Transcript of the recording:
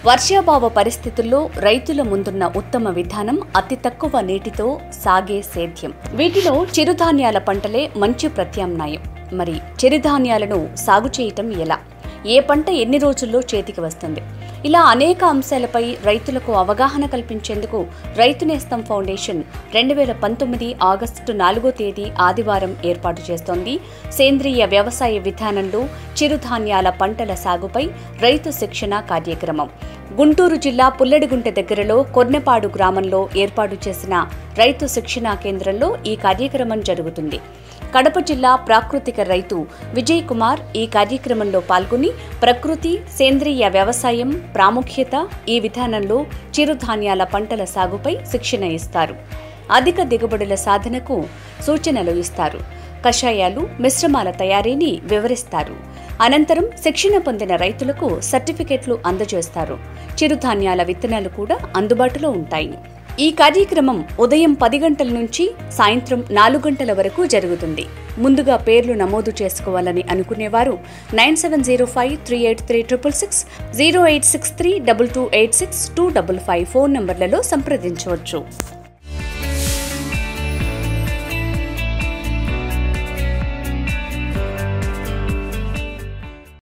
వర్షాభావ పరిస్థితుల్లో రైతుల ముందున్న ఉత్తమ విధానం అతి తక్కువ నీటితో సాగే సేద్యం వీటిలో చిరుధాన్యాల పంటలే మంచి ప్రత్యామ్నాయం మరి చిరుధాన్యాలను సాగు చేయటం ఎలా ఏ పంట ఎన్ని రోజుల్లో చేతికి వస్తుంది ఇలా అనేక అంశాలపై రైతులకు అవగాహన కల్పించేందుకు రైతు నేస్తం ఫౌండేషన్ రెండు వేల పంతొమ్మిది ఆగస్టు నాలుగో తేదీ ఆదివారం ఏర్పాటు చేస్తోంది సేంద్రియ వ్యవసాయ విధానంలో చిరుధాన్యాల పంటల సాగుపై రైతు శిక్షణ కార్యక్రమం గుంటూరు జిల్లా పుల్లడిగుంట దగ్గరలో కొర్నెపాడు గ్రామంలో ఏర్పాటు చేసిన రైతు శిక్షణా కేంద్రంలో ఈ కార్యక్రమం జరుగుతుంది కడప జిల్లా ప్రాకృతిక రైతు విజయ్ కుమార్ ఈ కార్యక్రమంలో పాల్గొని ప్రకృతి సేంద్రియ వ్యవసాయం ప్రాముఖ్యత ఈ విధానంలో చిరుధాన్యాల పంటల సాగుపై శిక్షణ ఇస్తారు అధిక దిగుబడుల సాధనకు సూచనలు ఇస్తారు కషాయాలు మిశ్రమాల తయారీని వివరిస్తారు అనంతరం శిక్షణ పొందిన రైతులకు సర్టిఫికెట్లు అందజేస్తారు చిరుధాన్యాల విత్తనాలు కూడా అందుబాటులో ఉంటాయి ఈ కార్యక్రమం ఉదయం పది గంటల నుంచి సాయంత్రం నాలుగు గంటల వరకు జరుగుతుంది ముందుగా పేర్లు నమోదు చేసుకోవాలని అనుకునేవారు nine seven zero five three eight three triple six zero eight six three double two eight six two double five phone నంబర్లలో సంప్రదించవచ్చు